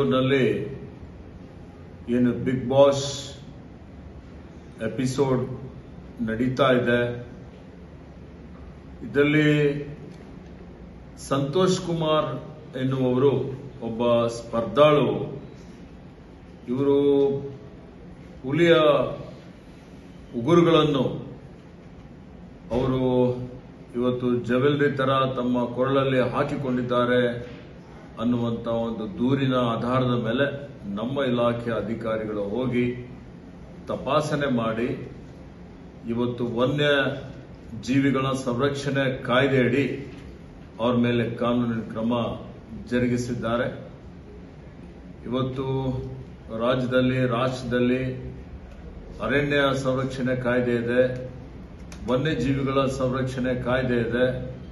ನಲ್ಲಿ ಏನು big boss episode ನಡೀತಾ ಇದೆ ಇದರಲ್ಲಿ ಸಂತೋಷ್ ಕುಮಾರ್ ಎನ್ನುವವರು ಒಬ್ಬ ಸ್ಪರ್ಧಾಳು ಇವರು ಹುಲಿಯ ಉಗುರುಗಳನ್ನು ಅವರು ಇವತ್ತು ಜವೆಲ್ರಿ ತರ ತಮ್ಮ ಕೊರಳಲ್ಲಿ ಹಾಕಿಕೊಂಡಿದ್ದಾರೆ ಅನ್ನುವಂತ ಒಂದು ದೂರಿನ ಆಧಾರದ ಮೇಲೆ ನಮ್ಮ ಇಲಾಖೆ ಅಧಿಕಾರಿಗಳು ಹೋಗಿ ತಪಾಸಣೆ ಮಾಡಿ ಇವತ್ತು ವನ್ಯ ಜೀವಿಗಳ ಸಂರಕ್ಷಣೆ ಕಾಯ್ದೆಯಡಿ ಅವ್ರ ಮೇಲೆ ಕಾನೂನಿನ ಕ್ರಮ ಜರುಗಿಸಿದ್ದಾರೆ ಇವತ್ತು ರಾಜ್ಯದಲ್ಲಿ ರಾಷ್ಟ್ರದಲ್ಲಿ ಅರಣ್ಯ ಸಂರಕ್ಷಣೆ ಕಾಯ್ದೆ ಇದೆ ವನ್ಯಜೀವಿಗಳ ಸಂರಕ್ಷಣೆ ಕಾಯ್ದೆ ಇದೆ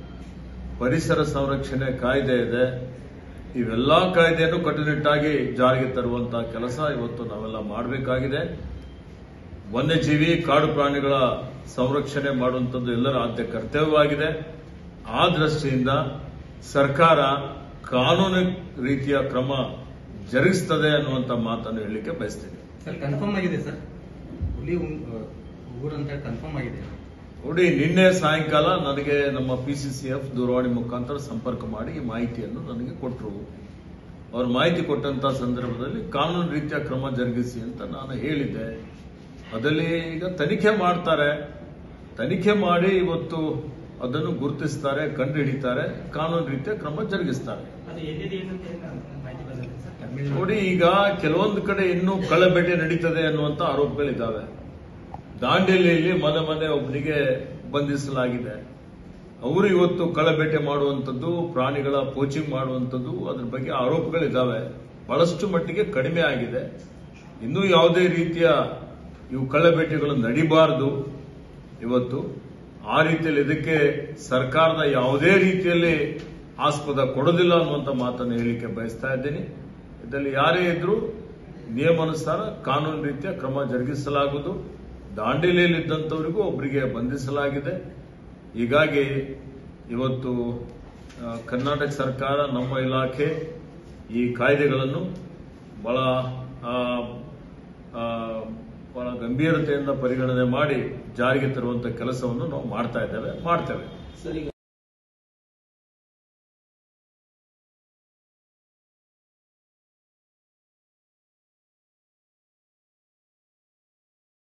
ಪರಿಸರ ಸಂರಕ್ಷಣೆ ಕಾಯ್ದೆ ಇದೆ ಇವೆಲ್ಲ ಕಾಯ್ದೆಯನ್ನು ಕಟ್ಟುನಿಟ್ಟಾಗಿ ಜಾರಿಗೆ ತರುವಂತಹ ಕೆಲಸ ಇವತ್ತು ನಾವೆಲ್ಲ ಮಾಡಬೇಕಾಗಿದೆ ವನ್ಯಜೀವಿ ಕಾಡು ಪ್ರಾಣಿಗಳ ಸಂರಕ್ಷಣೆ ಮಾಡುವಂಥದ್ದು ಎಲ್ಲರ ಆದ್ಯ ಕರ್ತವ್ಯವಾಗಿದೆ ಆ ದೃಷ್ಟಿಯಿಂದ ಸರ್ಕಾರ ಕಾನೂನು ರೀತಿಯ ಕ್ರಮ ಜರುಗಿಸ್ತದೆ ಅನ್ನುವಂಥ ಮಾತನ್ನು ಹೇಳಲಿಕ್ಕೆ ಬಯಸ್ತೀನಿ ಸರ್ ಕನ್ಫರ್ಮ್ ಆಗಿದೆ ಸರ್ ಹುಲಿ ಉಂ- ಆ, ಉಗುರು ಅಂತ ಹೇಳಿ ಕನ್ಫರ್ಮ್ ಆಗಿದೆ ನೋಡಿ ನಿನ್ನೆ ಸಾಯಂಕಾಲ ನನಗೆ ನಮ್ಮ ಪಿ ಸಿ ಸಿ ಎಫ್ ದೂರವಾಣಿ ಮುಖಾಂತರ ಸಂಪರ್ಕ ಮಾಡಿ ಈ ಮಾಹಿತಿಯನ್ನು ನನಗೆ ಕೊಟ್ಟರು ಅವ್ರು ಮಾಹಿತಿ ಕೊಟ್ಟಂತ ಸಂದರ್ಭದಲ್ಲಿ ಕಾನೂನು ರೀತಿಯ ಕ್ರಮ ಜರುಗಿಸಿ ಅಂತ ನಾನು ಹೇಳಿದ್ದೆ ಅದರಲ್ಲಿ ಈಗ ತನಿಖೆ ಮಾಡ್ತಾರೆ ತನಿಖೆ ಮಾಡಿ ಇವತ್ತು ಅದನ್ನು ಗುರುತಿಸ್ತಾರೆ ಕಂಡು ಹಿಡಿತಾರೆ ಕಾನೂನು ರೀತಿಯ ಕ್ರಮ ಜರುಗಿಸ್ತಾರೆ ಅದು ಎಲ್ಲಿದೆ ಏನಂತ ಮಾಹಿತಿ ಬಂದಿದೆ ಸರ್ ನೋಡಿ ಈಗ ಕೆಲವೊಂದು ಕಡೆ ಇನ್ನೂ ಕಳ್ಳಬೇಟೆ ನಡೀತದೆ ಅನ್ನುವಂತ ಆರೋಪಗಳಿದ್ದಾವೆ ದಾಂಡೇಲಿಯಲ್ಲಿ ಮನೆ ಮನೆ ಒಬ್ಬನಿಗೆ ಬಂಧಿಸಲಾಗಿದೆ ಅವರು ಇವತ್ತು ಕಳ್ಳಬೇಟೆ ಮಾಡುವಂಥದ್ದು ಪ್ರಾಣಿಗಳ ಪೋಚಿಂಗ್ ಮಾಡುವಂಥದ್ದು ಅದ್ರ ಬಗ್ಗೆ ಆರೋಪಗಳಿದ್ದಾವೆ ಬಹಳಷ್ಟು ಮಟ್ಟಿಗೆ ಕಡಿಮೆ ಆಗಿದೆ ಇನ್ನೂ ಯಾವುದೇ ರೀತಿಯ ಇವು ಕಳ್ಳಬೇಟೆಗಳು ನಡಿಬಾರದು ಇವತ್ತು ಆ ರೀತಿಯಲ್ಲಿ ಇದಕ್ಕೆ ಸರ್ಕಾರದ ಯಾವುದೇ ರೀತಿಯಲ್ಲಿ ಆಸ್ಪದ ಕೊಡೋದಿಲ್ಲ ಅನ್ನುವಂಥ ಮಾತನ್ನು ಹೇಳಲಿಕ್ಕೆ ಬಯಸ್ತಾ ಇದ್ದೀನಿ ಇದರಲ್ಲಿ ಯಾರೇ ಇದ್ರೂ ನಿಯಮಾನುಸಾರ ಕಾನೂನು ರೀತಿಯ ಕ್ರಮ ಜರುಗಿಸಲಾಗುವುದು ದಾಂಡೇಲಿಯಲ್ಲಿದ್ದಂಥವರಿಗೂ ಒಬ್ಬರಿಗೆ ಬಂಧಿಸಲಾಗಿದೆ ಹೀಗಾಗಿ ಇವತ್ತು ಆ, ಕರ್ನಾಟಕ ಸರ್ಕಾರ ನಮ್ಮ ಇಲಾಖೆ ಈ ಕಾಯ್ದೆಗಳನ್ನು ಬಹಳ ಆ, ಆ, ಬಹಳ ಗಂಭೀರತೆಯಿಂದ ಪರಿಗಣನೆ ಮಾಡಿ ಜಾರಿಗೆ ತರುವಂತ ಕೆಲಸವನ್ನು ನಾವು ಮಾಡ್ತಾ ಇದ್ದೇವೆ ಮಾಡ್ತೇವೆ ಸರ್ ಈಗ